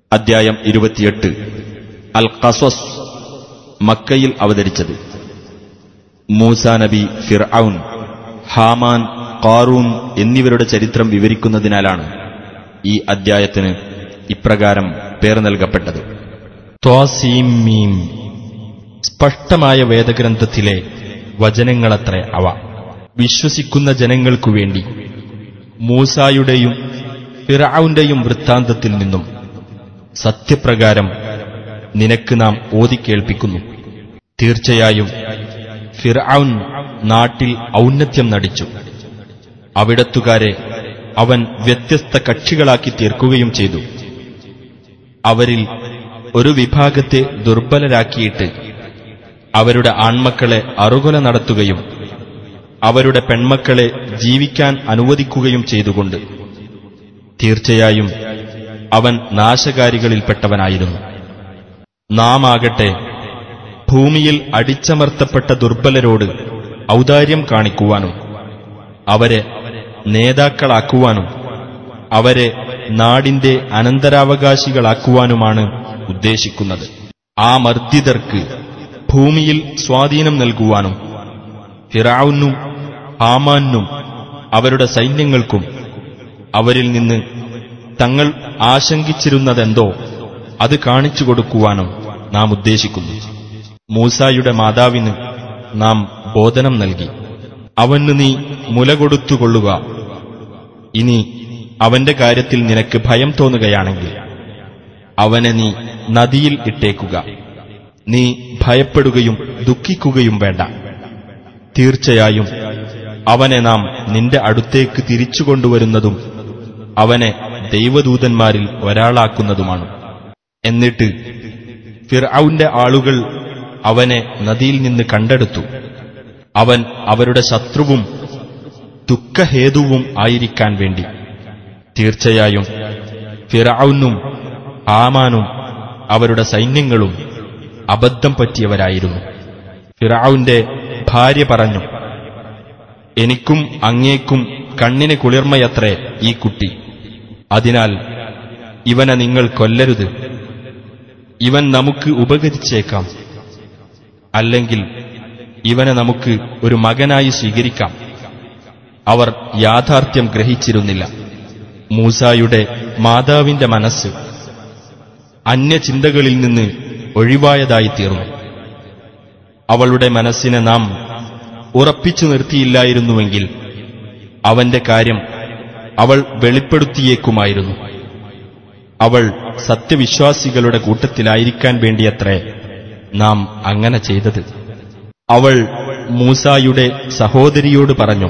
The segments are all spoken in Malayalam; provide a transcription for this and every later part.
അദ്ധ്യായം ഇരുപത്തിയെട്ട് അൽ ഖസസ് മക്കയിൽ അവതരിച്ചത് മൂസ നബി ഫിർഔൻ ഹാമാൻ ഖാറൂൻ എന്നിവരുടെ ചരിത്രം വിവരിക്കുന്നതിനാലാണ് ഈ അദ്ധ്യായത്തിന് ഇപ്രകാരം പേർ നൽകപ്പെട്ടത് ത്വാസീം മീം സ്പഷ്ടമായ വേദഗ്രന്ഥത്തിലെ വചനങ്ങളത്രേ അവ വിശ്വസിക്കുന്ന ജനങ്ങൾക്കു വേണ്ടി മൂസായുടെയും ഫിറൌന്റെയും വൃത്താന്തത്തിൽ നിന്നും സത്യപ്രകാരം നിനക്ക് നാം ഓതിക്കേൾപ്പിക്കുന്നു തീർച്ചയായും ഫിർഔൻ നാട്ടിൽ ഔന്നത്യം നടിച്ചു അവിടത്തുകാരെ അവൻ വ്യത്യസ്ത കക്ഷികളാക്കി തീർക്കുകയും ചെയ്തു അവരിൽ ഒരു വിഭാഗത്തെ ദുർബലരാക്കിയിട്ട് അവരുടെ ആൺമക്കളെ അറുകൊല നടത്തുകയും അവരുടെ പെൺമക്കളെ ജീവിക്കാൻ അനുവദിക്കുകയും ചെയ്തുകൊണ്ട് തീർച്ചയായും അവൻ നാശകാരികളിൽപ്പെട്ടവനായിരുന്നു നാം ആകട്ടെ ഭൂമിയിൽ അടിച്ചമർത്തപ്പെട്ട ദുർബലരോട് ഔദാര്യം കാണിക്കുവാനും അവരെ നേതാക്കളാക്കുവാനും അവരെ നാടിന്റെ അനന്തരാവകാശികളാക്കുവാനുമാണ് ഉദ്ദേശിക്കുന്നത് ആ മർദ്ദിതർക്ക് ഭൂമിയിൽ സ്വാധീനം നൽകുവാനും ഫിറാവുനും ഹാമാനും അവരുടെ സൈന്യങ്ങൾക്കും അവരിൽ നിന്ന് തങ്ങൾ ആശങ്കിച്ചിരുന്നതെന്തോ അത് കാണിച്ചു കൊടുക്കുവാനും നാം ഉദ്ദേശിക്കുന്നു മൂസായുടെ മാതാവിന് നാം ബോധനം നൽകി അവന് നീ മുല കൊടുത്തുകൊള്ളുക ഇനി അവന്റെ കാര്യത്തിൽ നിനക്ക് ഭയം തോന്നുകയാണെങ്കിൽ അവനെ നീ നദിയിൽ ഇട്ടേക്കുക നീ ഭയപ്പെടുകയും ദുഃഖിക്കുകയും വേണ്ട തീർച്ചയായും അവനെ നാം നിന്റെ അടുത്തേക്ക് തിരിച്ചുകൊണ്ടുവരുന്നതും അവനെ ദൈവദൂതന്മാരിൽ ഒരാളാക്കുന്നതുമാണ് എന്നിട്ട് ഫിർഔന്റെ ആളുകൾ അവനെ നദിയിൽ നിന്ന് കണ്ടെടുത്തു അവൻ അവരുടെ ശത്രുവും ദുഃഖഹേതുവും ആയിരിക്കാൻ വേണ്ടി തീർച്ചയായും ഫിറൌനും ഹാമാനും അവരുടെ സൈന്യങ്ങളും അബദ്ധം പറ്റിയവരായിരുന്നു ഫിറൌന്റെ ഭാര്യ പറഞ്ഞു എനിക്കും അങ്ങേക്കും കണ്ണിന് കുളിർമയത്രേ ഈ കുട്ടി അതിനാൽ ഇവനെ നിങ്ങൾ കൊല്ലരുത് ഇവൻ നമുക്ക് ഉപകരിച്ചേക്കാം അല്ലെങ്കിൽ ഇവനെ നമുക്ക് ഒരു മകനായി സ്വീകരിക്കാം അവർ യാഥാർത്ഥ്യം ഗ്രഹിച്ചിരുന്നില്ല മൂസായുടെ മാതാവിന്റെ മനസ്സ് അന്യചിന്തകളിൽ നിന്ന് ഒഴിവായതായി തീർന്നു അവളുടെ മനസ്സിനെ നാം ഉറപ്പിച്ചു നിർത്തിയില്ലായിരുന്നുവെങ്കിൽ അവന്റെ കാര്യം അവൾ വെളിപ്പെടുത്തിയേക്കുമായിരുന്നു അവൾ സത്യവിശ്വാസികളുടെ കൂട്ടത്തിലായിരിക്കാൻ വേണ്ടിയത്രേ നാം അങ്ങനെ ചെയ്തത് അവൾ മൂസായുടെ സഹോദരിയോട് പറഞ്ഞു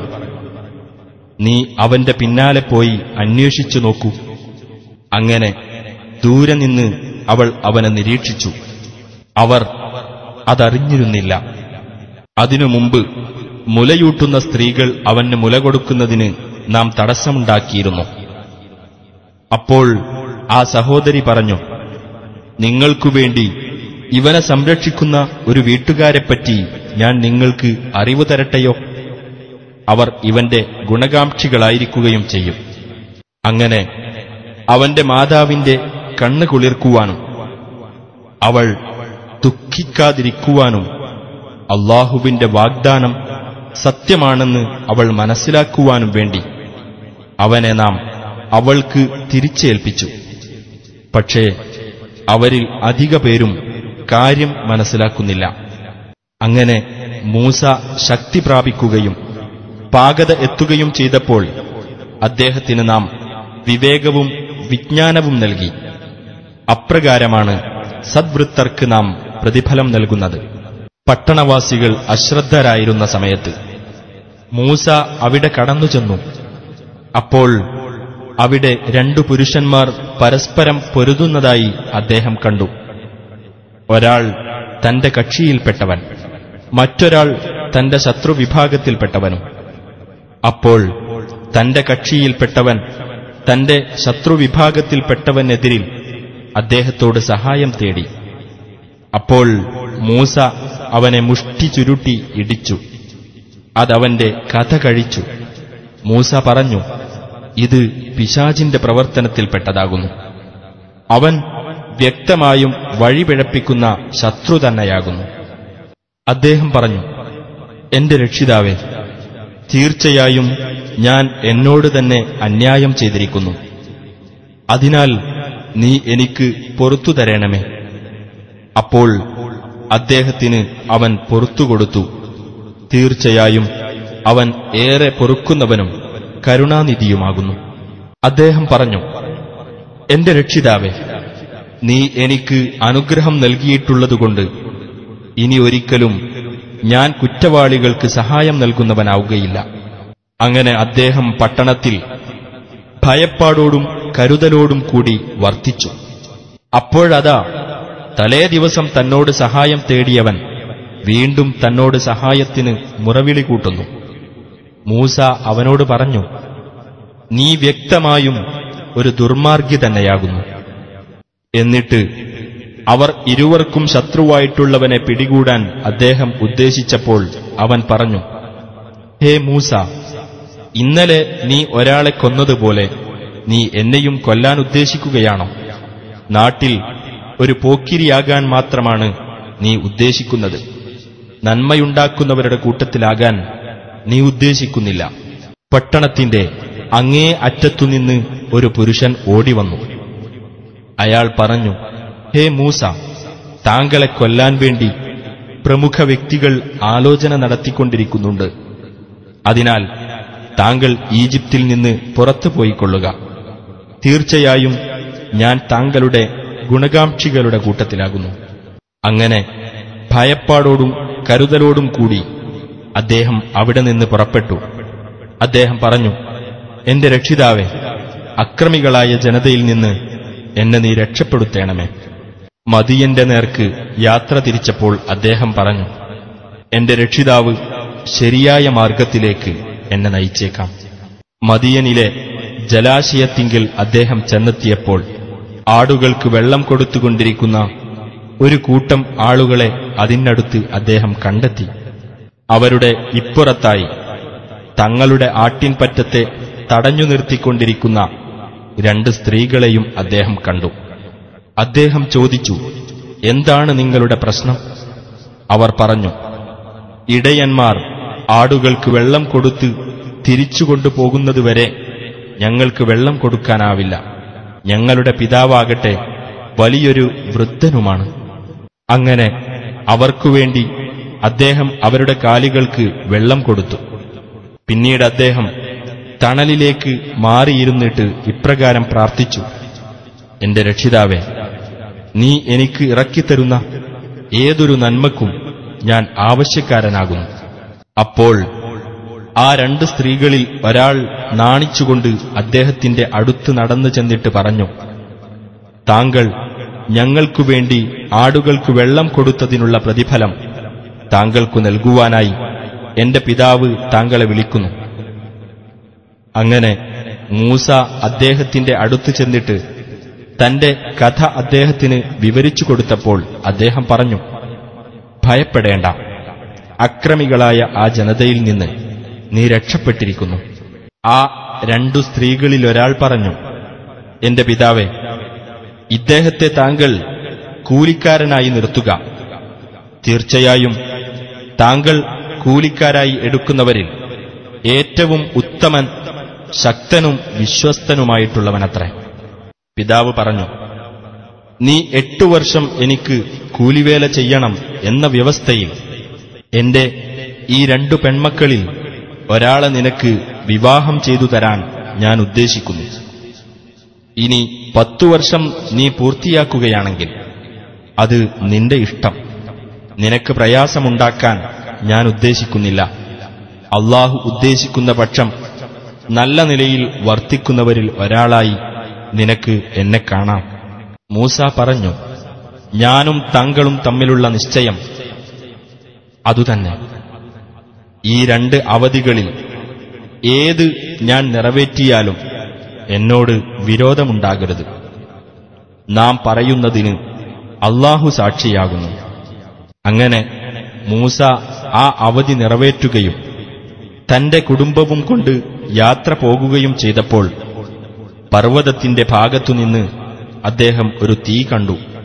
നീ അവന്റെ പിന്നാലെ പോയി അന്വേഷിച്ചു നോക്കൂ അങ്ങനെ ദൂരെ നിന്ന് അവൾ അവനെ നിരീക്ഷിച്ചു അവർ അതറിഞ്ഞിരുന്നില്ല അതിനു മുമ്പ് മുലയൂട്ടുന്ന സ്ത്രീകൾ അവന് മുല കൊടുക്കുന്നതിന് നാം തടസ്സമുണ്ടാക്കിയിരുന്നു അപ്പോൾ ആ സഹോദരി പറഞ്ഞു നിങ്ങൾക്കുവേണ്ടി ഇവനെ സംരക്ഷിക്കുന്ന ഒരു വീട്ടുകാരെപ്പറ്റി ഞാൻ നിങ്ങൾക്ക് അറിവ് തരട്ടെയോ അവർ ഇവന്റെ ഗുണകാംക്ഷികളായിരിക്കുകയും ചെയ്യും അങ്ങനെ അവന്റെ മാതാവിന്റെ കണ്ണ് കുളിർക്കുവാനും അവൾ ദുഃഖിക്കാതിരിക്കുവാനും അള്ളാഹുവിന്റെ വാഗ്ദാനം സത്യമാണെന്ന് അവൾ മനസ്സിലാക്കുവാനും വേണ്ടി അവനെ നാം അവൾക്ക് തിരിച്ചേൽപ്പിച്ചു പക്ഷേ അവരിൽ അധിക പേരും കാര്യം മനസ്സിലാക്കുന്നില്ല അങ്ങനെ മൂസ ശക്തി പ്രാപിക്കുകയും പാകത എത്തുകയും ചെയ്തപ്പോൾ അദ്ദേഹത്തിന് നാം വിവേകവും വിജ്ഞാനവും നൽകി അപ്രകാരമാണ് സദ്വൃത്തർക്ക് നാം പ്രതിഫലം നൽകുന്നത് പട്ടണവാസികൾ അശ്രദ്ധരായിരുന്ന സമയത്ത് മൂസ അവിടെ കടന്നുചെന്നു അപ്പോൾ അവിടെ രണ്ടു പുരുഷന്മാർ പരസ്പരം പൊരുതുന്നതായി അദ്ദേഹം കണ്ടു ഒരാൾ തന്റെ കക്ഷിയിൽപ്പെട്ടവൻ മറ്റൊരാൾ തന്റെ ശത്രുവിഭാഗത്തിൽപ്പെട്ടവനും അപ്പോൾ തന്റെ കക്ഷിയിൽപ്പെട്ടവൻ തന്റെ ശത്രുവിഭാഗത്തിൽപ്പെട്ടവനെതിരിൽ അദ്ദേഹത്തോട് സഹായം തേടി അപ്പോൾ മൂസ അവനെ മുഷ്ടി ചുരുട്ടി ഇടിച്ചു അതവന്റെ കഥ കഴിച്ചു മൂസ പറഞ്ഞു ഇത് പിശാചിന്റെ പ്രവർത്തനത്തിൽപ്പെട്ടതാകുന്നു അവൻ വ്യക്തമായും വഴിപിഴപ്പിക്കുന്ന ശത്രു തന്നെയാകുന്നു അദ്ദേഹം പറഞ്ഞു എന്റെ രക്ഷിതാവേ തീർച്ചയായും ഞാൻ എന്നോട് തന്നെ അന്യായം ചെയ്തിരിക്കുന്നു അതിനാൽ നീ എനിക്ക് പൊറത്തു തരേണമേ അപ്പോൾ അദ്ദേഹത്തിന് അവൻ പൊറത്തുകൊടുത്തു തീർച്ചയായും അവൻ ഏറെ പൊറുക്കുന്നവനും കരുണാനിധിയുമാകുന്നു അദ്ദേഹം പറഞ്ഞു എന്റെ രക്ഷിതാവേ നീ എനിക്ക് അനുഗ്രഹം നൽകിയിട്ടുള്ളതുകൊണ്ട് ഇനി ഒരിക്കലും ഞാൻ കുറ്റവാളികൾക്ക് സഹായം നൽകുന്നവനാവുകയില്ല അങ്ങനെ അദ്ദേഹം പട്ടണത്തിൽ ഭയപ്പാടോടും കരുതലോടും കൂടി വർത്തിച്ചു അപ്പോഴതാ തലേ ദിവസം തന്നോട് സഹായം തേടിയവൻ വീണ്ടും തന്നോട് സഹായത്തിന് മുറവിളി കൂട്ടുന്നു മൂസ അവനോട് പറഞ്ഞു നീ വ്യക്തമായും ഒരു ദുർമാർഗി തന്നെയാകുന്നു എന്നിട്ട് അവർ ഇരുവർക്കും ശത്രുവായിട്ടുള്ളവനെ പിടികൂടാൻ അദ്ദേഹം ഉദ്ദേശിച്ചപ്പോൾ അവൻ പറഞ്ഞു ഹേ മൂസ ഇന്നലെ നീ ഒരാളെ കൊന്നതുപോലെ നീ എന്നെയും കൊല്ലാൻ ഉദ്ദേശിക്കുകയാണോ നാട്ടിൽ ഒരു പോക്കിരിയാകാൻ മാത്രമാണ് നീ ഉദ്ദേശിക്കുന്നത് നന്മയുണ്ടാക്കുന്നവരുടെ കൂട്ടത്തിലാകാൻ നീ ഉദ്ദേശിക്കുന്നില്ല പട്ടണത്തിന്റെ അങ്ങേ അറ്റത്തുനിന്ന് ഒരു പുരുഷൻ ഓടിവന്നു അയാൾ പറഞ്ഞു ഹേ മൂസ താങ്കളെ കൊല്ലാൻ വേണ്ടി പ്രമുഖ വ്യക്തികൾ ആലോചന നടത്തിക്കൊണ്ടിരിക്കുന്നുണ്ട് അതിനാൽ താങ്കൾ ഈജിപ്തിൽ നിന്ന് പുറത്തു പോയിക്കൊള്ളുക തീർച്ചയായും ഞാൻ താങ്കളുടെ ഗുണകാംക്ഷികളുടെ കൂട്ടത്തിലാകുന്നു അങ്ങനെ ഭയപ്പാടോടും കരുതലോടും കൂടി അദ്ദേഹം അവിടെ നിന്ന് പുറപ്പെട്ടു അദ്ദേഹം പറഞ്ഞു എന്റെ രക്ഷിതാവെ അക്രമികളായ ജനതയിൽ നിന്ന് എന്നെ നീ രക്ഷപ്പെടുത്തേണമേ മദിയന്റെ നേർക്ക് യാത്ര തിരിച്ചപ്പോൾ അദ്ദേഹം പറഞ്ഞു എന്റെ രക്ഷിതാവ് ശരിയായ മാർഗത്തിലേക്ക് എന്നെ നയിച്ചേക്കാം മദിയനിലെ ജലാശയത്തിങ്കിൽ അദ്ദേഹം ചെന്നെത്തിയപ്പോൾ ആടുകൾക്ക് വെള്ളം കൊടുത്തുകൊണ്ടിരിക്കുന്ന ഒരു കൂട്ടം ആളുകളെ അതിനടുത്ത് അദ്ദേഹം കണ്ടെത്തി അവരുടെ ഇപ്പുറത്തായി തങ്ങളുടെ ആട്ടിൻപറ്റത്തെ തടഞ്ഞു നിർത്തിക്കൊണ്ടിരിക്കുന്ന രണ്ട് സ്ത്രീകളെയും അദ്ദേഹം കണ്ടു അദ്ദേഹം ചോദിച്ചു എന്താണ് നിങ്ങളുടെ പ്രശ്നം അവർ പറഞ്ഞു ഇടയന്മാർ ആടുകൾക്ക് വെള്ളം കൊടുത്ത് തിരിച്ചുകൊണ്ടുപോകുന്നതുവരെ ഞങ്ങൾക്ക് വെള്ളം കൊടുക്കാനാവില്ല ഞങ്ങളുടെ പിതാവാകട്ടെ വലിയൊരു വൃദ്ധനുമാണ് അങ്ങനെ അവർക്കുവേണ്ടി അദ്ദേഹം അവരുടെ കാലികൾക്ക് വെള്ളം കൊടുത്തു പിന്നീട് അദ്ദേഹം തണലിലേക്ക് മാറിയിരുന്നിട്ട് ഇപ്രകാരം പ്രാർത്ഥിച്ചു എന്റെ രക്ഷിതാവേ നീ എനിക്ക് ഇറക്കിത്തരുന്ന ഏതൊരു നന്മക്കും ഞാൻ ആവശ്യക്കാരനാകുന്നു അപ്പോൾ ആ രണ്ട് സ്ത്രീകളിൽ ഒരാൾ നാണിച്ചുകൊണ്ട് അദ്ദേഹത്തിന്റെ അടുത്ത് നടന്നു ചെന്നിട്ട് പറഞ്ഞു താങ്കൾ ഞങ്ങൾക്കു വേണ്ടി ആടുകൾക്ക് വെള്ളം കൊടുത്തതിനുള്ള പ്രതിഫലം താങ്കൾക്കു നൽകുവാനായി എന്റെ പിതാവ് താങ്കളെ വിളിക്കുന്നു അങ്ങനെ മൂസ അദ്ദേഹത്തിന്റെ അടുത്ത് ചെന്നിട്ട് തന്റെ കഥ അദ്ദേഹത്തിന് വിവരിച്ചു കൊടുത്തപ്പോൾ അദ്ദേഹം പറഞ്ഞു ഭയപ്പെടേണ്ട അക്രമികളായ ആ ജനതയിൽ നിന്ന് നീ രക്ഷപ്പെട്ടിരിക്കുന്നു ആ രണ്ടു സ്ത്രീകളിലൊരാൾ പറഞ്ഞു എന്റെ പിതാവേ ഇദ്ദേഹത്തെ താങ്കൾ കൂലിക്കാരനായി നിർത്തുക തീർച്ചയായും താങ്കൾ കൂലിക്കാരായി എടുക്കുന്നവരിൽ ഏറ്റവും ഉത്തമൻ ശക്തനും വിശ്വസ്തനുമായിട്ടുള്ളവനത്രേ പിതാവ് പറഞ്ഞു നീ എട്ടു വർഷം എനിക്ക് കൂലിവേല ചെയ്യണം എന്ന വ്യവസ്ഥയിൽ എന്റെ ഈ രണ്ടു പെൺമക്കളിൽ ഒരാളെ നിനക്ക് വിവാഹം ചെയ്തു തരാൻ ഞാൻ ഉദ്ദേശിക്കുന്നു ഇനി പത്തു വർഷം നീ പൂർത്തിയാക്കുകയാണെങ്കിൽ അത് നിന്റെ ഇഷ്ടം നിനക്ക് പ്രയാസമുണ്ടാക്കാൻ ഞാൻ ഉദ്ദേശിക്കുന്നില്ല അള്ളാഹു ഉദ്ദേശിക്കുന്ന പക്ഷം നല്ല നിലയിൽ വർത്തിക്കുന്നവരിൽ ഒരാളായി നിനക്ക് എന്നെ കാണാം മൂസ പറഞ്ഞു ഞാനും താങ്കളും തമ്മിലുള്ള നിശ്ചയം അതുതന്നെ ഈ രണ്ട് അവധികളിൽ ഏത് ഞാൻ നിറവേറ്റിയാലും എന്നോട് വിരോധമുണ്ടാകരുത് നാം പറയുന്നതിന് അള്ളാഹു സാക്ഷിയാകുന്നു അങ്ങനെ മൂസ ആ അവധി നിറവേറ്റുകയും തന്റെ കുടുംബവും കൊണ്ട് യാത്ര പോകുകയും ചെയ്തപ്പോൾ പർവ്വതത്തിന്റെ ഭാഗത്തുനിന്ന് അദ്ദേഹം ഒരു തീ കണ്ടു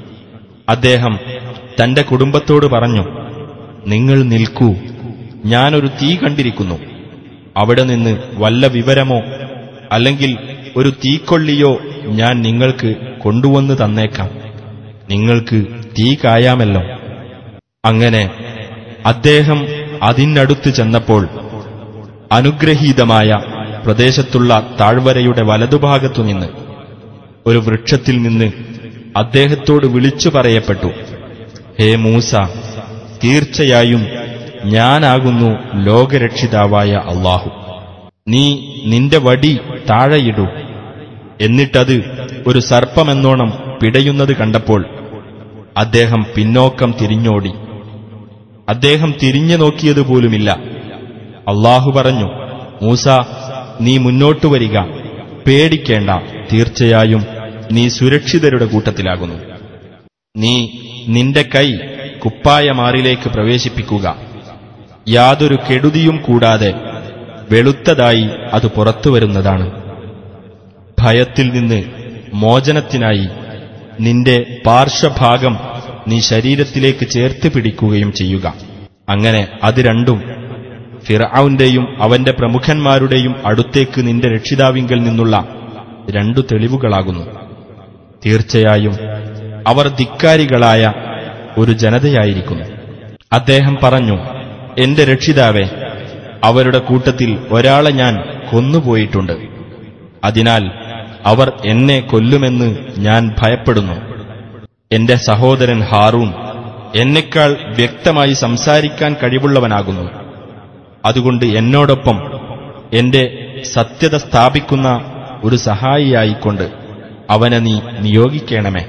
അദ്ദേഹം തന്റെ കുടുംബത്തോട് പറഞ്ഞു നിങ്ങൾ നിൽക്കൂ ഞാനൊരു തീ കണ്ടിരിക്കുന്നു അവിടെ നിന്ന് വല്ല വിവരമോ അല്ലെങ്കിൽ ഒരു തീക്കൊള്ളിയോ ഞാൻ നിങ്ങൾക്ക് കൊണ്ടുവന്ന് തന്നേക്കാം നിങ്ങൾക്ക് തീ കായാമല്ലോ അങ്ങനെ അദ്ദേഹം അതിനടുത്ത് ചെന്നപ്പോൾ അനുഗ്രഹീതമായ പ്രദേശത്തുള്ള താഴ്വരയുടെ വലതുഭാഗത്തുനിന്ന് ഒരു വൃക്ഷത്തിൽ നിന്ന് അദ്ദേഹത്തോട് വിളിച്ചു പറയപ്പെട്ടു ഹേ മൂസ തീർച്ചയായും ഞാനാകുന്നു ലോകരക്ഷിതാവായ അള്ളാഹു നീ നിന്റെ വടി താഴെയിടൂ എന്നിട്ടത് ഒരു സർപ്പമെന്നോണം പിടയുന്നത് കണ്ടപ്പോൾ അദ്ദേഹം പിന്നോക്കം തിരിഞ്ഞോടി അദ്ദേഹം തിരിഞ്ഞു നോക്കിയതുപോലുമില്ല അള്ളാഹു പറഞ്ഞു മൂസ നീ മുന്നോട്ടു വരിക പേടിക്കേണ്ട തീർച്ചയായും നീ സുരക്ഷിതരുടെ കൂട്ടത്തിലാകുന്നു നീ നിന്റെ കൈ കുപ്പായമാറിലേക്ക് പ്രവേശിപ്പിക്കുക യാതൊരു കെടുതിയും കൂടാതെ വെളുത്തതായി അത് പുറത്തുവരുന്നതാണ് ഭയത്തിൽ നിന്ന് മോചനത്തിനായി നിന്റെ പാർശ്വഭാഗം നീ ശരീരത്തിലേക്ക് ചേർത്ത് പിടിക്കുകയും ചെയ്യുക അങ്ങനെ അത് രണ്ടും ഫിറൌന്റെയും അവന്റെ പ്രമുഖന്മാരുടെയും അടുത്തേക്ക് നിന്റെ രക്ഷിതാവിങ്കൽ നിന്നുള്ള രണ്ടു തെളിവുകളാകുന്നു തീർച്ചയായും അവർ ധിക്കാരികളായ ഒരു ജനതയായിരിക്കുന്നു അദ്ദേഹം പറഞ്ഞു എന്റെ രക്ഷിതാവെ അവരുടെ കൂട്ടത്തിൽ ഒരാളെ ഞാൻ കൊന്നുപോയിട്ടുണ്ട് അതിനാൽ അവർ എന്നെ കൊല്ലുമെന്ന് ഞാൻ ഭയപ്പെടുന്നു എന്റെ സഹോദരൻ ഹാറൂൺ എന്നെക്കാൾ വ്യക്തമായി സംസാരിക്കാൻ കഴിവുള്ളവനാകുന്നു അതുകൊണ്ട് എന്നോടൊപ്പം എന്റെ സത്യത സ്ഥാപിക്കുന്ന ഒരു സഹായിയായിക്കൊണ്ട് അവനെ നീ നിയോഗിക്കണമേ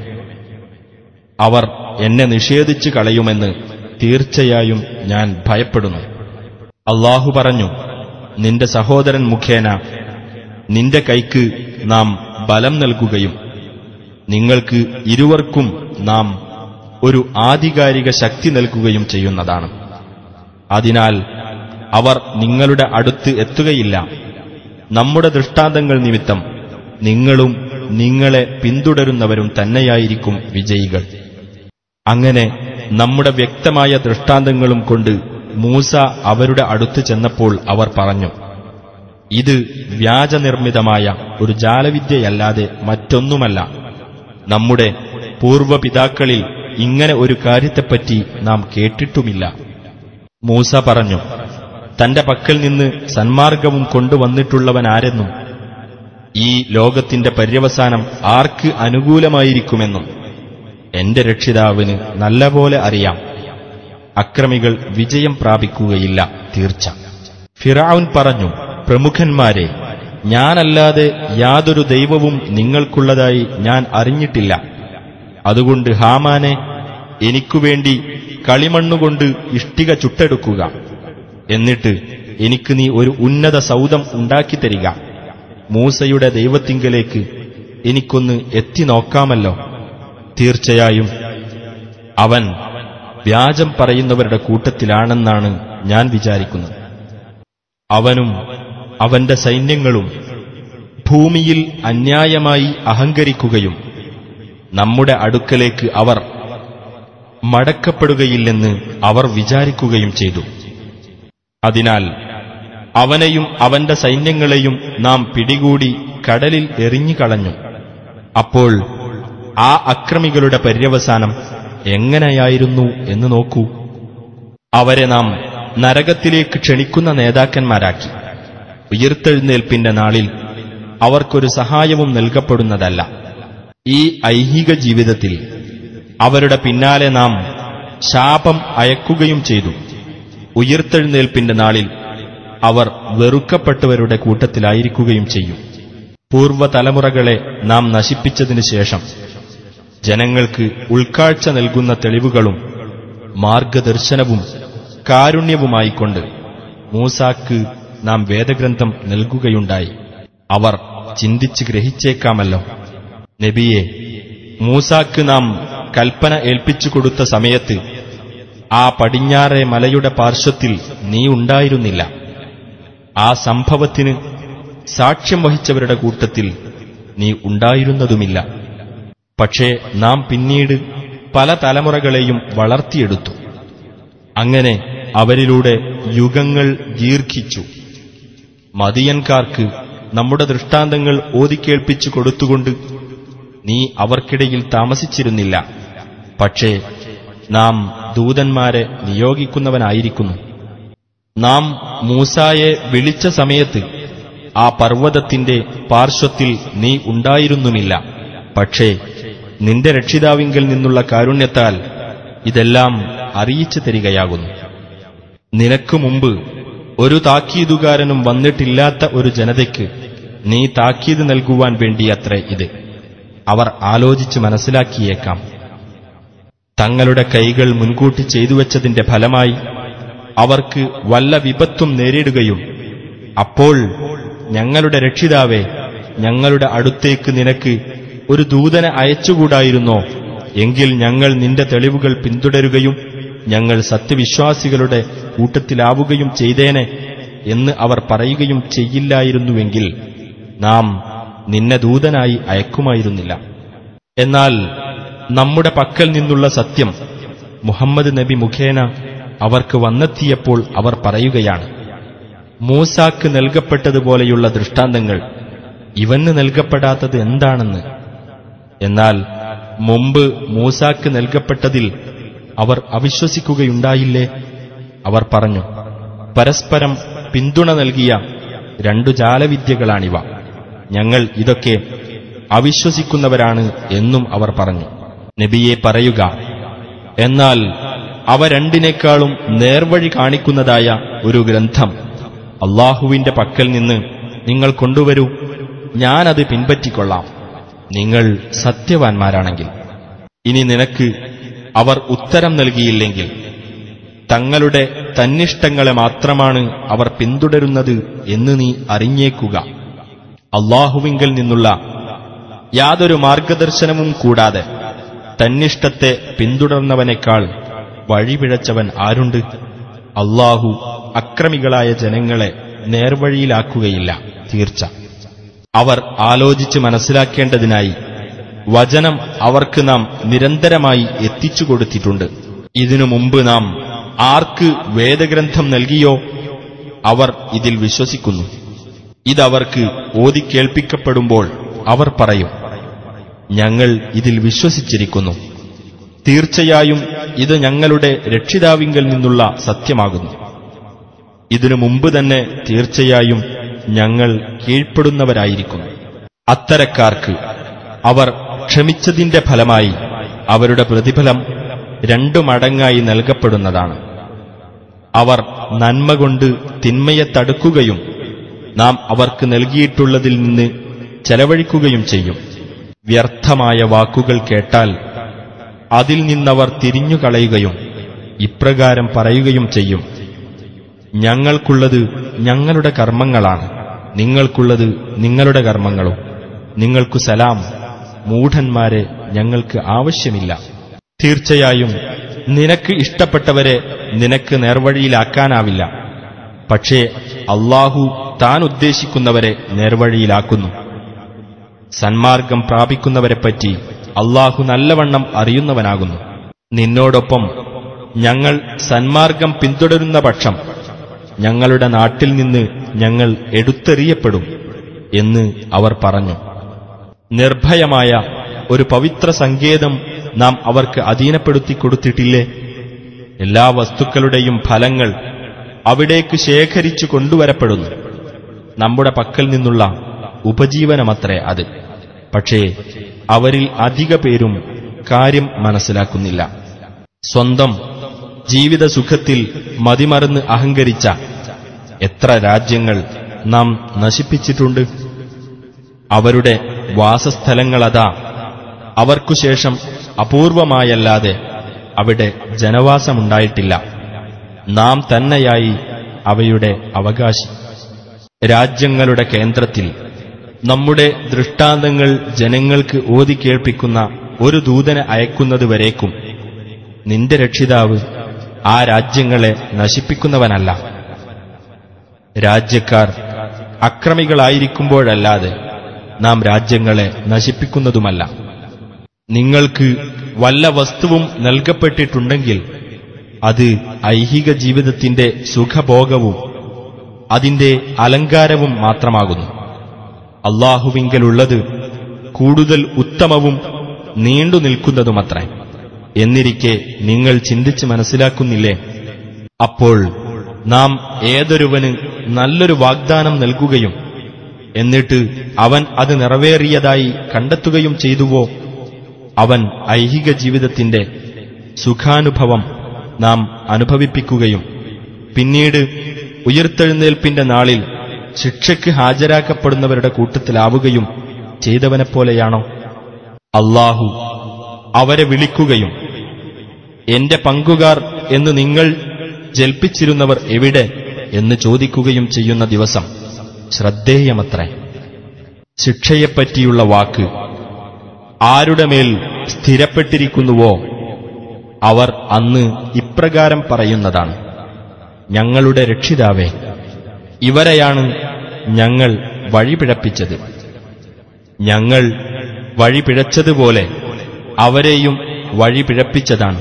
അവർ എന്നെ നിഷേധിച്ചു കളയുമെന്ന് തീർച്ചയായും ഞാൻ ഭയപ്പെടുന്നു അള്ളാഹു പറഞ്ഞു നിന്റെ സഹോദരൻ മുഖേന നിന്റെ കൈക്ക് നാം ബലം നൽകുകയും നിങ്ങൾക്ക് ഇരുവർക്കും നാം ഒരു ആധികാരിക ശക്തി നൽകുകയും ചെയ്യുന്നതാണ് അതിനാൽ അവർ നിങ്ങളുടെ അടുത്ത് എത്തുകയില്ല നമ്മുടെ ദൃഷ്ടാന്തങ്ങൾ നിമിത്തം നിങ്ങളും നിങ്ങളെ പിന്തുടരുന്നവരും തന്നെയായിരിക്കും വിജയികൾ അങ്ങനെ നമ്മുടെ വ്യക്തമായ ദൃഷ്ടാന്തങ്ങളും കൊണ്ട് മൂസ അവരുടെ അടുത്ത് ചെന്നപ്പോൾ അവർ പറഞ്ഞു ഇത് വ്യാജനിർമ്മിതമായ ഒരു ജാലവിദ്യയല്ലാതെ മറ്റൊന്നുമല്ല നമ്മുടെ പൂർവപിതാക്കളിൽ ഇങ്ങനെ ഒരു കാര്യത്തെപ്പറ്റി നാം കേട്ടിട്ടുമില്ല മൂസ പറഞ്ഞു തന്റെ പക്കൽ നിന്ന് സന്മാർഗവും കൊണ്ടുവന്നിട്ടുള്ളവനാരെന്നും ഈ ലോകത്തിന്റെ പര്യവസാനം ആർക്ക് അനുകൂലമായിരിക്കുമെന്നും എന്റെ രക്ഷിതാവിന് നല്ലപോലെ അറിയാം അക്രമികൾ വിജയം പ്രാപിക്കുകയില്ല തീർച്ച ഫിറാവുൻ പറഞ്ഞു പ്രമുഖന്മാരെ ഞാനല്ലാതെ യാതൊരു ദൈവവും നിങ്ങൾക്കുള്ളതായി ഞാൻ അറിഞ്ഞിട്ടില്ല അതുകൊണ്ട് ഹാമാനെ എനിക്കുവേണ്ടി കളിമണ്ണുകൊണ്ട് ഇഷ്ടിക ചുട്ടെടുക്കുക എന്നിട്ട് എനിക്ക് നീ ഒരു ഉന്നത സൗധം ഉണ്ടാക്കിത്തരിക മൂസയുടെ ദൈവത്തിങ്കലേക്ക് എനിക്കൊന്ന് എത്തി നോക്കാമല്ലോ തീർച്ചയായും അവൻ വ്യാജം പറയുന്നവരുടെ കൂട്ടത്തിലാണെന്നാണ് ഞാൻ വിചാരിക്കുന്നത് അവനും അവന്റെ സൈന്യങ്ങളും ഭൂമിയിൽ അന്യായമായി അഹങ്കരിക്കുകയും നമ്മുടെ അടുക്കലേക്ക് അവർ മടക്കപ്പെടുകയില്ലെന്ന് അവർ വിചാരിക്കുകയും ചെയ്തു അതിനാൽ അവനെയും അവന്റെ സൈന്യങ്ങളെയും നാം പിടികൂടി കടലിൽ എറിഞ്ഞുകളഞ്ഞു അപ്പോൾ ആ അക്രമികളുടെ പര്യവസാനം എങ്ങനെയായിരുന്നു എന്ന് നോക്കൂ അവരെ നാം നരകത്തിലേക്ക് ക്ഷണിക്കുന്ന നേതാക്കന്മാരാക്കി ഉയർത്തെഴുന്നേൽപ്പിന്റെ നാളിൽ അവർക്കൊരു സഹായവും നൽകപ്പെടുന്നതല്ല ഈ ഐഹിക ജീവിതത്തിൽ അവരുടെ പിന്നാലെ നാം ശാപം അയക്കുകയും ചെയ്തു ഉയർത്തെഴുന്നേൽപ്പിന്റെ നാളിൽ അവർ വെറുക്കപ്പെട്ടവരുടെ കൂട്ടത്തിലായിരിക്കുകയും ചെയ്യും പൂർവ്വതലമുറകളെ നാം നശിപ്പിച്ചതിനു ശേഷം ജനങ്ങൾക്ക് ഉൾക്കാഴ്ച നൽകുന്ന തെളിവുകളും മാർഗദർശനവും കാരുണ്യവുമായിക്കൊണ്ട് മൂസാക്ക് നാം വേദഗ്രന്ഥം നൽകുകയുണ്ടായി അവർ ചിന്തിച്ച് ഗ്രഹിച്ചേക്കാമല്ലോ നബിയെ മൂസാക്ക് നാം കൽപ്പന ഏൽപ്പിച്ചു കൊടുത്ത സമയത്ത് ആ പടിഞ്ഞാറെ മലയുടെ പാർശ്വത്തിൽ നീ ഉണ്ടായിരുന്നില്ല ആ സംഭവത്തിന് സാക്ഷ്യം വഹിച്ചവരുടെ കൂട്ടത്തിൽ നീ ഉണ്ടായിരുന്നതുമില്ല പക്ഷേ നാം പിന്നീട് പല തലമുറകളെയും വളർത്തിയെടുത്തു അങ്ങനെ അവരിലൂടെ യുഗങ്ങൾ ദീർഘിച്ചു മദിയൻകാർക്ക് നമ്മുടെ ദൃഷ്ടാന്തങ്ങൾ ഓതിക്കേൾപ്പിച്ചു കൊടുത്തുകൊണ്ട് നീ അവർക്കിടയിൽ താമസിച്ചിരുന്നില്ല പക്ഷേ നാം ദൂതന്മാരെ നിയോഗിക്കുന്നവനായിരിക്കുന്നു നാം മൂസായെ വിളിച്ച സമയത്ത് ആ പർവ്വതത്തിന്റെ പാർശ്വത്തിൽ നീ ഉണ്ടായിരുന്നുമില്ല പക്ഷേ നിന്റെ രക്ഷിതാവിങ്കിൽ നിന്നുള്ള കാരുണ്യത്താൽ ഇതെല്ലാം അറിയിച്ചു തരികയാകുന്നു നിനക്കു മുമ്പ് ഒരു താക്കീതുകാരനും വന്നിട്ടില്ലാത്ത ഒരു ജനതയ്ക്ക് നീ താക്കീത് നൽകുവാൻ വേണ്ടിയത്രേ ഇത് അവർ ആലോചിച്ച് മനസ്സിലാക്കിയേക്കാം തങ്ങളുടെ കൈകൾ മുൻകൂട്ടി ചെയ്തുവച്ചതിന്റെ ഫലമായി അവർക്ക് വല്ല വിപത്തും നേരിടുകയും അപ്പോൾ ഞങ്ങളുടെ രക്ഷിതാവേ ഞങ്ങളുടെ അടുത്തേക്ക് നിനക്ക് ഒരു ദൂതനെ അയച്ചുകൂടായിരുന്നോ എങ്കിൽ ഞങ്ങൾ നിന്റെ തെളിവുകൾ പിന്തുടരുകയും ഞങ്ങൾ സത്യവിശ്വാസികളുടെ കൂട്ടത്തിലാവുകയും ചെയ്തേനെ എന്ന് അവർ പറയുകയും ചെയ്യില്ലായിരുന്നുവെങ്കിൽ നാം നിന്നെ ദൂതനായി അയക്കുമായിരുന്നില്ല എന്നാൽ നമ്മുടെ പക്കൽ നിന്നുള്ള സത്യം മുഹമ്മദ് നബി മുഖേന അവർക്ക് വന്നെത്തിയപ്പോൾ അവർ പറയുകയാണ് മൂസാക്ക് നൽകപ്പെട്ടതുപോലെയുള്ള ദൃഷ്ടാന്തങ്ങൾ ഇവന് നൽകപ്പെടാത്തത് എന്താണെന്ന് എന്നാൽ മുമ്പ് മൂസാക്ക് നൽകപ്പെട്ടതിൽ അവർ അവിശ്വസിക്കുകയുണ്ടായില്ലേ അവർ പറഞ്ഞു പരസ്പരം പിന്തുണ നൽകിയ രണ്ടു ജാലവിദ്യകളാണിവ ഞങ്ങൾ ഇതൊക്കെ അവിശ്വസിക്കുന്നവരാണ് എന്നും അവർ പറഞ്ഞു നബിയെ പറയുക എന്നാൽ അവ രണ്ടിനേക്കാളും നേർവഴി കാണിക്കുന്നതായ ഒരു ഗ്രന്ഥം അള്ളാഹുവിന്റെ പക്കൽ നിന്ന് നിങ്ങൾ കൊണ്ടുവരൂ ഞാനത് പിൻപറ്റിക്കൊള്ളാം നിങ്ങൾ സത്യവാൻമാരാണെങ്കിൽ ഇനി നിനക്ക് അവർ ഉത്തരം നൽകിയില്ലെങ്കിൽ തങ്ങളുടെ തന്നിഷ്ടങ്ങളെ മാത്രമാണ് അവർ പിന്തുടരുന്നത് എന്ന് നീ അറിഞ്ഞേക്കുക അള്ളാഹുവിങ്കൽ നിന്നുള്ള യാതൊരു മാർഗദർശനവും കൂടാതെ തന്നിഷ്ടത്തെ പിന്തുടർന്നവനേക്കാൾ വഴിപിഴച്ചവൻ ആരുണ്ട് അള്ളാഹു അക്രമികളായ ജനങ്ങളെ നേർവഴിയിലാക്കുകയില്ല തീർച്ച അവർ ആലോചിച്ച് മനസ്സിലാക്കേണ്ടതിനായി വചനം അവർക്ക് നാം നിരന്തരമായി എത്തിച്ചു കൊടുത്തിട്ടുണ്ട് ഇതിനു മുമ്പ് നാം ആർക്ക് വേദഗ്രന്ഥം നൽകിയോ അവർ ഇതിൽ വിശ്വസിക്കുന്നു ഇതവർക്ക് ഓതിക്കേൾപ്പിക്കപ്പെടുമ്പോൾ അവർ പറയും ഞങ്ങൾ ഇതിൽ വിശ്വസിച്ചിരിക്കുന്നു തീർച്ചയായും ഇത് ഞങ്ങളുടെ രക്ഷിതാവിങ്കൽ നിന്നുള്ള സത്യമാകുന്നു ഇതിനു മുമ്പ് തന്നെ തീർച്ചയായും ഞങ്ങൾ കീഴ്പ്പെടുന്നവരായിരിക്കുന്നു അത്തരക്കാർക്ക് അവർ ക്ഷമിച്ചതിന്റെ ഫലമായി അവരുടെ പ്രതിഫലം രണ്ടു മടങ്ങായി നൽകപ്പെടുന്നതാണ് അവർ നന്മ കൊണ്ട് തിന്മയെ തടുക്കുകയും നാം അവർക്ക് നൽകിയിട്ടുള്ളതിൽ നിന്ന് ചെലവഴിക്കുകയും ചെയ്യും വ്യർത്ഥമായ വാക്കുകൾ കേട്ടാൽ അതിൽ നിന്നവർ തിരിഞ്ഞുകളയുകയും ഇപ്രകാരം പറയുകയും ചെയ്യും ഞങ്ങൾക്കുള്ളത് ഞങ്ങളുടെ കർമ്മങ്ങളാണ് നിങ്ങൾക്കുള്ളത് നിങ്ങളുടെ കർമ്മങ്ങളും നിങ്ങൾക്കു സലാം മൂഢന്മാരെ ഞങ്ങൾക്ക് ആവശ്യമില്ല തീർച്ചയായും നിനക്ക് ഇഷ്ടപ്പെട്ടവരെ നിനക്ക് നേർവഴിയിലാക്കാനാവില്ല പക്ഷേ അള്ളാഹു താൻ ഉദ്ദേശിക്കുന്നവരെ നേർവഴിയിലാക്കുന്നു സന്മാർഗം പ്രാപിക്കുന്നവരെപ്പറ്റി അള്ളാഹു നല്ലവണ്ണം അറിയുന്നവനാകുന്നു നിന്നോടൊപ്പം ഞങ്ങൾ സന്മാർഗം പിന്തുടരുന്ന പക്ഷം ഞങ്ങളുടെ നാട്ടിൽ നിന്ന് ഞങ്ങൾ എടുത്തെറിയപ്പെടും എന്ന് അവർ പറഞ്ഞു നിർഭയമായ ഒരു പവിത്ര സങ്കേതം നാം അവർക്ക് അധീനപ്പെടുത്തി കൊടുത്തിട്ടില്ലേ എല്ലാ വസ്തുക്കളുടെയും ഫലങ്ങൾ അവിടേക്ക് ശേഖരിച്ചു കൊണ്ടുവരപ്പെടുന്നു നമ്മുടെ പക്കൽ നിന്നുള്ള ഉപജീവനമത്രേ അത് പക്ഷേ അവരിൽ അധിക പേരും കാര്യം മനസ്സിലാക്കുന്നില്ല സ്വന്തം ജീവിത സുഖത്തിൽ മതിമറന്ന് അഹങ്കരിച്ച എത്ര രാജ്യങ്ങൾ നാം നശിപ്പിച്ചിട്ടുണ്ട് അവരുടെ വാസസ്ഥലങ്ങളതാ അവർക്കുശേഷം അപൂർവമായല്ലാതെ അവിടെ ജനവാസമുണ്ടായിട്ടില്ല നാം തന്നെയായി അവയുടെ അവകാശി രാജ്യങ്ങളുടെ കേന്ദ്രത്തിൽ നമ്മുടെ ദൃഷ്ടാന്തങ്ങൾ ജനങ്ങൾക്ക് ഓതിക്കേൾപ്പിക്കുന്ന ഒരു ദൂതനെ അയക്കുന്നതുവരേക്കും നിന്റെ രക്ഷിതാവ് ആ രാജ്യങ്ങളെ നശിപ്പിക്കുന്നവനല്ല രാജ്യക്കാർ അക്രമികളായിരിക്കുമ്പോഴല്ലാതെ നാം രാജ്യങ്ങളെ നശിപ്പിക്കുന്നതുമല്ല നിങ്ങൾക്ക് വല്ല വസ്തുവും നൽകപ്പെട്ടിട്ടുണ്ടെങ്കിൽ അത് ഐഹിക ജീവിതത്തിന്റെ സുഖഭോഗവും അതിന്റെ അലങ്കാരവും മാത്രമാകുന്നു അള്ളാഹുവിങ്കലുള്ളത് കൂടുതൽ ഉത്തമവും നീണ്ടു നിൽക്കുന്നതുമത്രേ എന്നിരിക്കെ നിങ്ങൾ ചിന്തിച്ച് മനസ്സിലാക്കുന്നില്ലേ അപ്പോൾ നാം ഏതൊരുവന് നല്ലൊരു വാഗ്ദാനം നൽകുകയും എന്നിട്ട് അവൻ അത് നിറവേറിയതായി കണ്ടെത്തുകയും ചെയ്തുവോ അവൻ ഐഹിക ജീവിതത്തിന്റെ സുഖാനുഭവം നാം അനുഭവിപ്പിക്കുകയും പിന്നീട് ഉയർത്തെഴുന്നേൽപ്പിന്റെ നാളിൽ ശിക്ഷയ്ക്ക് ഹാജരാക്കപ്പെടുന്നവരുടെ കൂട്ടത്തിലാവുകയും ചെയ്തവനെപ്പോലെയാണോ അള്ളാഹു അവരെ വിളിക്കുകയും എന്റെ പങ്കുകാർ എന്ന് നിങ്ങൾ ജൽപ്പിച്ചിരുന്നവർ എവിടെ എന്ന് ചോദിക്കുകയും ചെയ്യുന്ന ദിവസം ശ്രദ്ധേയമത്രേ ശിക്ഷയെപ്പറ്റിയുള്ള വാക്ക് ആരുടെ മേൽ സ്ഥിരപ്പെട്ടിരിക്കുന്നുവോ അവർ അന്ന് ഇപ്രകാരം പറയുന്നതാണ് ഞങ്ങളുടെ രക്ഷിതാവേ ഇവരെയാണ് ഞങ്ങൾ വഴിപിഴപ്പിച്ചത് ഞങ്ങൾ വഴിപിഴച്ചതുപോലെ അവരെയും വഴിപിഴപ്പിച്ചതാണ്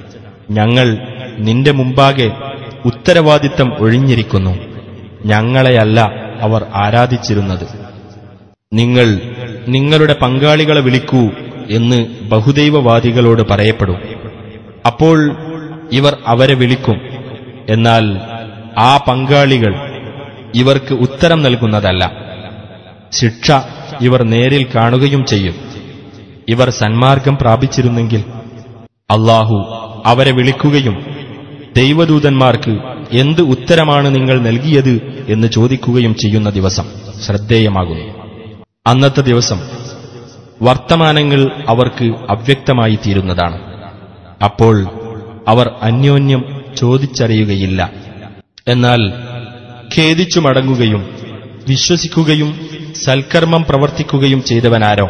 ഞങ്ങൾ നിന്റെ മുമ്പാകെ ഉത്തരവാദിത്തം ഒഴിഞ്ഞിരിക്കുന്നു ഞങ്ങളെയല്ല അവർ ആരാധിച്ചിരുന്നത് നിങ്ങൾ നിങ്ങളുടെ പങ്കാളികളെ വിളിക്കൂ എന്ന് ബഹുദൈവവാദികളോട് പറയപ്പെടും അപ്പോൾ ഇവർ അവരെ വിളിക്കും എന്നാൽ ആ പങ്കാളികൾ ഇവർക്ക് ഉത്തരം നൽകുന്നതല്ല ശിക്ഷ ഇവർ നേരിൽ കാണുകയും ചെയ്യും ഇവർ സന്മാർഗം പ്രാപിച്ചിരുന്നെങ്കിൽ അള്ളാഹു അവരെ വിളിക്കുകയും ദൈവദൂതന്മാർക്ക് എന്ത് ഉത്തരമാണ് നിങ്ങൾ നൽകിയത് എന്ന് ചോദിക്കുകയും ചെയ്യുന്ന ദിവസം ശ്രദ്ധേയമാകുന്നു അന്നത്തെ ദിവസം വർത്തമാനങ്ങൾ അവർക്ക് അവ്യക്തമായി തീരുന്നതാണ് അപ്പോൾ അവർ അന്യോന്യം ചോദിച്ചറിയുകയില്ല എന്നാൽ ഖേദിച്ചു മടങ്ങുകയും വിശ്വസിക്കുകയും സൽക്കർമ്മം പ്രവർത്തിക്കുകയും ചെയ്തവനാരോ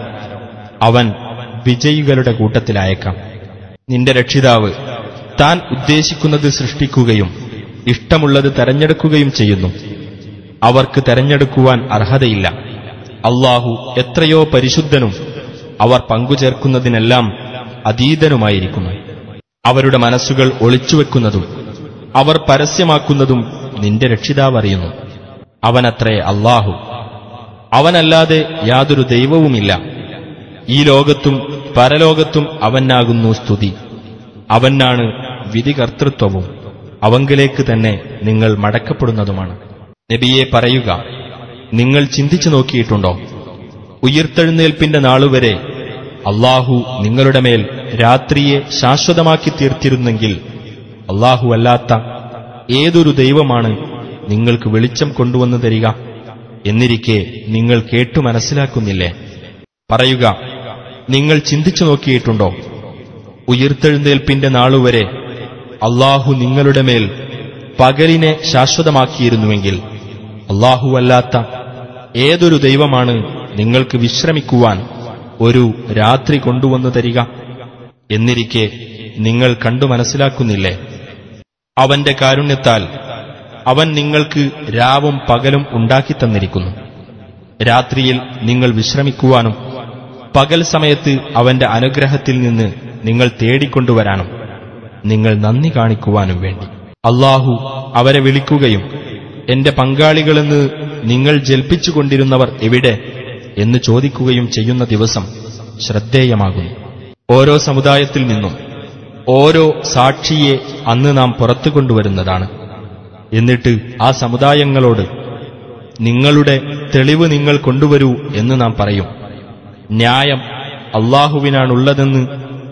അവൻ വിജയികളുടെ കൂട്ടത്തിലായേക്കാം നിന്റെ രക്ഷിതാവ് താൻ ഉദ്ദേശിക്കുന്നത് സൃഷ്ടിക്കുകയും ഇഷ്ടമുള്ളത് തെരഞ്ഞെടുക്കുകയും ചെയ്യുന്നു അവർക്ക് തെരഞ്ഞെടുക്കുവാൻ അർഹതയില്ല അള്ളാഹു എത്രയോ പരിശുദ്ധനും അവർ പങ്കുചേർക്കുന്നതിനെല്ലാം അതീതനുമായിരിക്കുന്നു അവരുടെ മനസ്സുകൾ ഒളിച്ചുവെക്കുന്നതും അവർ പരസ്യമാക്കുന്നതും നിന്റെ രക്ഷിതാവ് അറിയുന്നു അവനത്രേ അള്ളാഹു അവനല്ലാതെ യാതൊരു ദൈവവുമില്ല ഈ ലോകത്തും പരലോകത്തും അവനാകുന്നു സ്തുതി അവനാണ് വിധികർത്തൃത്വവും അവങ്കിലേക്ക് തന്നെ നിങ്ങൾ മടക്കപ്പെടുന്നതുമാണ് നബിയെ പറയുക നിങ്ങൾ ചിന്തിച്ചു നോക്കിയിട്ടുണ്ടോ ഉയർത്തെഴുന്നേൽപ്പിന്റെ നാളുവരെ അള്ളാഹു നിങ്ങളുടെ മേൽ രാത്രിയെ ശാശ്വതമാക്കി തീർത്തിരുന്നെങ്കിൽ അള്ളാഹു അല്ലാത്ത ഏതൊരു ദൈവമാണ് നിങ്ങൾക്ക് വെളിച്ചം കൊണ്ടുവന്നു തരിക എന്നിരിക്കെ നിങ്ങൾ കേട്ടു മനസ്സിലാക്കുന്നില്ലേ പറയുക നിങ്ങൾ ചിന്തിച്ചു നോക്കിയിട്ടുണ്ടോ ഉയർത്തെഴുന്നേൽപ്പിന്റെ നാളുവരെ അള്ളാഹു നിങ്ങളുടെ മേൽ പകലിനെ ശാശ്വതമാക്കിയിരുന്നുവെങ്കിൽ അല്ലാത്ത ഏതൊരു ദൈവമാണ് നിങ്ങൾക്ക് വിശ്രമിക്കുവാൻ ഒരു രാത്രി കൊണ്ടുവന്നു തരിക എന്നിരിക്കെ നിങ്ങൾ കണ്ടു മനസ്സിലാക്കുന്നില്ലേ അവന്റെ കാരുണ്യത്താൽ അവൻ നിങ്ങൾക്ക് രാവും പകലും ഉണ്ടാക്കിത്തന്നിരിക്കുന്നു രാത്രിയിൽ നിങ്ങൾ വിശ്രമിക്കുവാനും പകൽ സമയത്ത് അവന്റെ അനുഗ്രഹത്തിൽ നിന്ന് നിങ്ങൾ തേടിക്കൊണ്ടുവരാനും നിങ്ങൾ നന്ദി കാണിക്കുവാനും വേണ്ടി അള്ളാഹു അവരെ വിളിക്കുകയും എന്റെ പങ്കാളികളെന്ന് നിങ്ങൾ ജൽപ്പിച്ചുകൊണ്ടിരുന്നവർ എവിടെ എന്ന് ചോദിക്കുകയും ചെയ്യുന്ന ദിവസം ശ്രദ്ധേയമാകുന്നു ഓരോ സമുദായത്തിൽ നിന്നും ഓരോ സാക്ഷിയെ അന്ന് നാം പുറത്തു കൊണ്ടുവരുന്നതാണ് എന്നിട്ട് ആ സമുദായങ്ങളോട് നിങ്ങളുടെ തെളിവ് നിങ്ങൾ കൊണ്ടുവരൂ എന്ന് നാം പറയും ന്യായം അള്ളാഹുവിനാണുള്ളതെന്ന്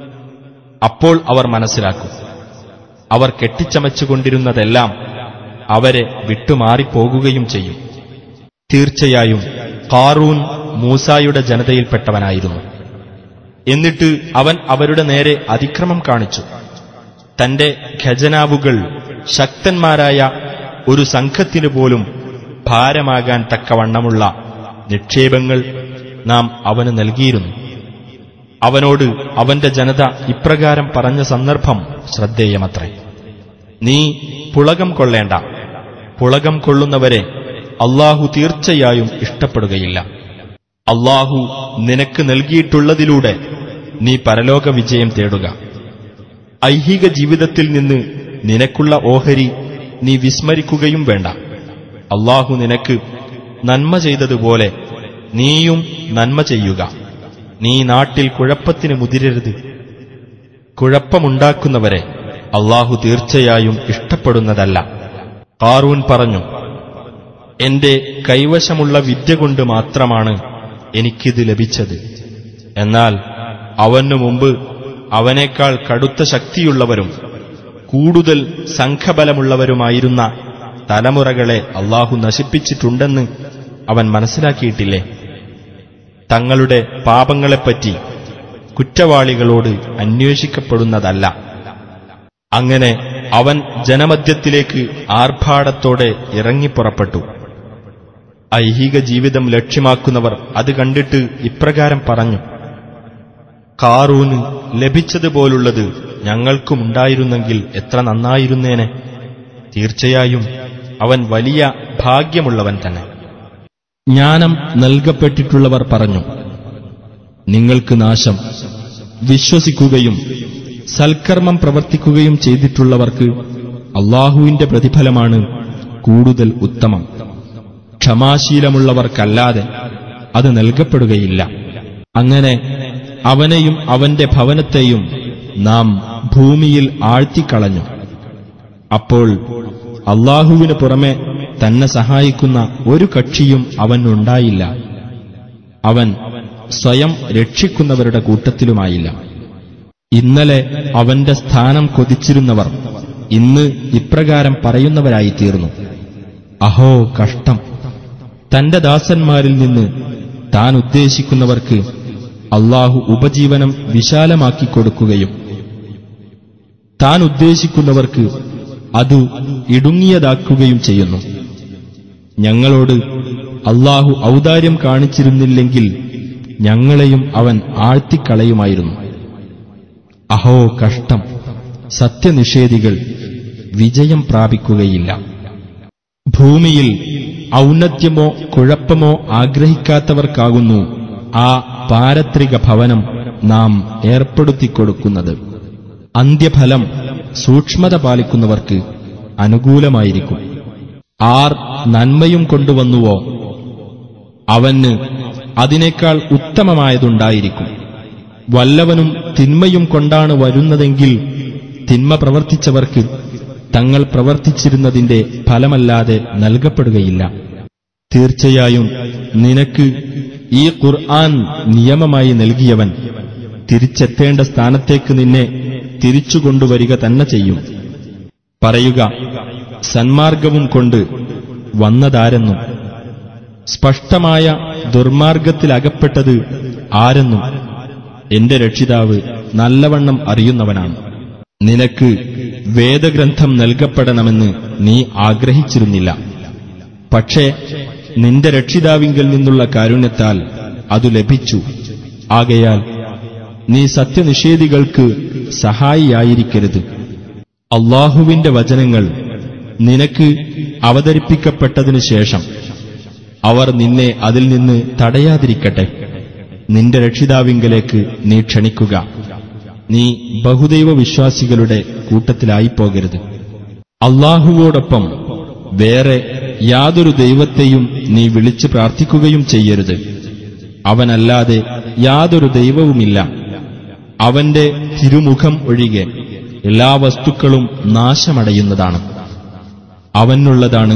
അപ്പോൾ അവർ മനസ്സിലാക്കും അവർ കെട്ടിച്ചമച്ചുകൊണ്ടിരുന്നതെല്ലാം അവരെ വിട്ടുമാറിപ്പോകുകയും ചെയ്യും തീർച്ചയായും കാറൂൻ മൂസായുടെ ജനതയിൽപ്പെട്ടവനായിരുന്നു എന്നിട്ട് അവൻ അവരുടെ നേരെ അതിക്രമം കാണിച്ചു തന്റെ ഖജനാവുകൾ ശക്തന്മാരായ ഒരു സംഘത്തിനു പോലും ഭാരമാകാൻ തക്കവണ്ണമുള്ള നിക്ഷേപങ്ങൾ നാം അവന് നൽകിയിരുന്നു അവനോട് അവന്റെ ജനത ഇപ്രകാരം പറഞ്ഞ സന്ദർഭം ശ്രദ്ധേയമത്രേ നീ പുളകം കൊള്ളേണ്ട പുളകം കൊള്ളുന്നവരെ അള്ളാഹു തീർച്ചയായും ഇഷ്ടപ്പെടുകയില്ല അള്ളാഹു നിനക്ക് നൽകിയിട്ടുള്ളതിലൂടെ നീ പരലോക വിജയം തേടുക ഐഹിക ജീവിതത്തിൽ നിന്ന് നിനക്കുള്ള ഓഹരി നീ വിസ്മരിക്കുകയും വേണ്ട അള്ളാഹു നിനക്ക് നന്മ ചെയ്തതുപോലെ നീയും നന്മ ചെയ്യുക നീ നാട്ടിൽ കുഴപ്പത്തിന് മുതിരരുത് കുഴപ്പമുണ്ടാക്കുന്നവരെ അള്ളാഹു തീർച്ചയായും ഇഷ്ടപ്പെടുന്നതല്ല കാറൂൻ പറഞ്ഞു എന്റെ കൈവശമുള്ള വിദ്യ കൊണ്ട് മാത്രമാണ് എനിക്കിത് ലഭിച്ചത് എന്നാൽ അവനു മുമ്പ് അവനേക്കാൾ കടുത്ത ശക്തിയുള്ളവരും കൂടുതൽ സംഘബലമുള്ളവരുമായിരുന്ന തലമുറകളെ അള്ളാഹു നശിപ്പിച്ചിട്ടുണ്ടെന്ന് അവൻ മനസ്സിലാക്കിയിട്ടില്ലേ തങ്ങളുടെ പാപങ്ങളെപ്പറ്റി കുറ്റവാളികളോട് അന്വേഷിക്കപ്പെടുന്നതല്ല അങ്ങനെ അവൻ ജനമധ്യത്തിലേക്ക് ആർഭാടത്തോടെ ഇറങ്ങിപ്പുറപ്പെട്ടു ഐഹിക ജീവിതം ലക്ഷ്യമാക്കുന്നവർ അത് കണ്ടിട്ട് ഇപ്രകാരം പറഞ്ഞു കാറൂന് ലഭിച്ചതുപോലുള്ളത് ഞങ്ങൾക്കുമുണ്ടായിരുന്നെങ്കിൽ എത്ര നന്നായിരുന്നേനെ തീർച്ചയായും അവൻ വലിയ ഭാഗ്യമുള്ളവൻ തന്നെ ജ്ഞാനം നൽകപ്പെട്ടിട്ടുള്ളവർ പറഞ്ഞു നിങ്ങൾക്ക് നാശം വിശ്വസിക്കുകയും സൽക്കർമ്മം പ്രവർത്തിക്കുകയും ചെയ്തിട്ടുള്ളവർക്ക് അള്ളാഹുവിന്റെ പ്രതിഫലമാണ് കൂടുതൽ ഉത്തമം ക്ഷമാശീലമുള്ളവർക്കല്ലാതെ അത് നൽകപ്പെടുകയില്ല അങ്ങനെ അവനെയും അവന്റെ ഭവനത്തെയും നാം ഭൂമിയിൽ ആഴ്ത്തിക്കളഞ്ഞു അപ്പോൾ അള്ളാഹുവിന് പുറമെ തന്നെ സഹായിക്കുന്ന ഒരു കക്ഷിയും അവനുണ്ടായില്ല അവൻ സ്വയം രക്ഷിക്കുന്നവരുടെ കൂട്ടത്തിലുമായില്ല ഇന്നലെ അവന്റെ സ്ഥാനം കൊതിച്ചിരുന്നവർ ഇന്ന് ഇപ്രകാരം പറയുന്നവരായി തീർന്നു അഹോ കഷ്ടം തന്റെ ദാസന്മാരിൽ നിന്ന് താൻ ഉദ്ദേശിക്കുന്നവർക്ക് അള്ളാഹു ഉപജീവനം വിശാലമാക്കി കൊടുക്കുകയും താൻ ഉദ്ദേശിക്കുന്നവർക്ക് അത് ഇടുങ്ങിയതാക്കുകയും ചെയ്യുന്നു ഞങ്ങളോട് അള്ളാഹു ഔദാര്യം കാണിച്ചിരുന്നില്ലെങ്കിൽ ഞങ്ങളെയും അവൻ ആഴ്ത്തിക്കളയുമായിരുന്നു അഹോ കഷ്ടം സത്യനിഷേധികൾ വിജയം പ്രാപിക്കുകയില്ല ഭൂമിയിൽ ഔന്നത്യമോ കുഴപ്പമോ ആഗ്രഹിക്കാത്തവർക്കാകുന്നു ആ പാരത്രിക ഭവനം നാം ഏർപ്പെടുത്തിക്കൊടുക്കുന്നത് അന്ത്യഫലം സൂക്ഷ്മത പാലിക്കുന്നവർക്ക് അനുകൂലമായിരിക്കും ആർ നന്മയും കൊണ്ടുവന്നുവോ അവന് അതിനേക്കാൾ ഉത്തമമായതുണ്ടായിരിക്കും വല്ലവനും തിന്മയും കൊണ്ടാണ് വരുന്നതെങ്കിൽ തിന്മ പ്രവർത്തിച്ചവർക്ക് തങ്ങൾ പ്രവർത്തിച്ചിരുന്നതിന്റെ ഫലമല്ലാതെ നൽകപ്പെടുകയില്ല തീർച്ചയായും നിനക്ക് ഈ ഖുർആൻ നിയമമായി നൽകിയവൻ തിരിച്ചെത്തേണ്ട സ്ഥാനത്തേക്ക് നിന്നെ തിരിച്ചുകൊണ്ടുവരിക തന്നെ ചെയ്യും പറയുക സന്മാർഗവും കൊണ്ട് വന്നതാരെന്നും സ്പഷ്ടമായ ദുർമാർഗത്തിലകപ്പെട്ടത് ആരെന്നും എന്റെ രക്ഷിതാവ് നല്ലവണ്ണം അറിയുന്നവനാണ് നിനക്ക് വേദഗ്രന്ഥം നൽകപ്പെടണമെന്ന് നീ ആഗ്രഹിച്ചിരുന്നില്ല പക്ഷേ നിന്റെ രക്ഷിതാവിങ്കിൽ നിന്നുള്ള കാരുണ്യത്താൽ അതു ലഭിച്ചു ആകയാൽ നീ സത്യനിഷേധികൾക്ക് സഹായിയായിരിക്കരുത് അള്ളാഹുവിന്റെ വചനങ്ങൾ നിനക്ക് അവതരിപ്പിക്കപ്പെട്ടതിനു ശേഷം അവർ നിന്നെ അതിൽ നിന്ന് തടയാതിരിക്കട്ടെ നിന്റെ രക്ഷിതാവിങ്കലേക്ക് നീ ക്ഷണിക്കുക നീ ബഹുദൈവ വിശ്വാസികളുടെ കൂട്ടത്തിലായി പോകരുത് അള്ളാഹുവോടൊപ്പം വേറെ യാതൊരു ദൈവത്തെയും നീ വിളിച്ചു പ്രാർത്ഥിക്കുകയും ചെയ്യരുത് അവനല്ലാതെ യാതൊരു ദൈവവുമില്ല അവന്റെ തിരുമുഖം ഒഴികെ എല്ലാ വസ്തുക്കളും നാശമടയുന്നതാണ് അവനുള്ളതാണ്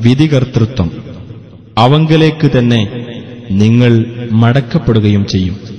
വിധികർത്തൃത്വം അവങ്കലേക്ക് തന്നെ നിങ്ങൾ മടക്കപ്പെടുകയും ചെയ്യും